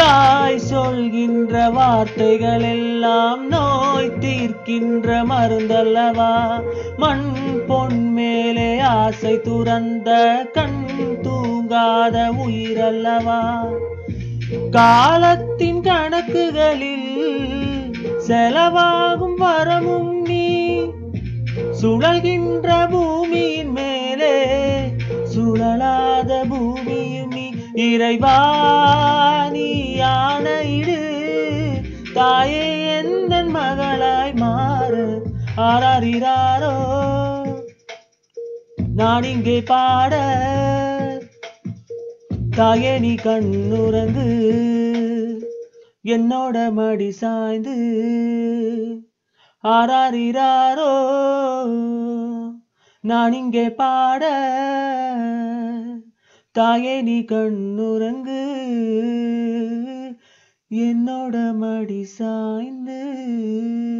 தாய் சொல்கின்ற வார்த்தைகள் எல்லாம் நோய் தீர்க்கின்ற மருந்தல்லவா மண் பொன் மேலே ஆசை துறந்த கண் தூங்காத உயிரல்லவா காலத்தின் கணக்குகளில் செலவாகும் வரமும் நீ சுழல்கின்ற பூமியின் மேலே சுழலாத பூமியும் நீ இறைவா நீ ஆணையிடு தாயே எந்த மகளாய் மாறு ஆராரிராரோ நான் இங்கே பாட தாயே நீ கண்ணுறங்கு என்னோட மடி சாய்ந்து ஆராரிராரோ நான் இங்கே பாட தாயே நீ கண்ணுறங்கு என்னோட மடி சாய்ந்து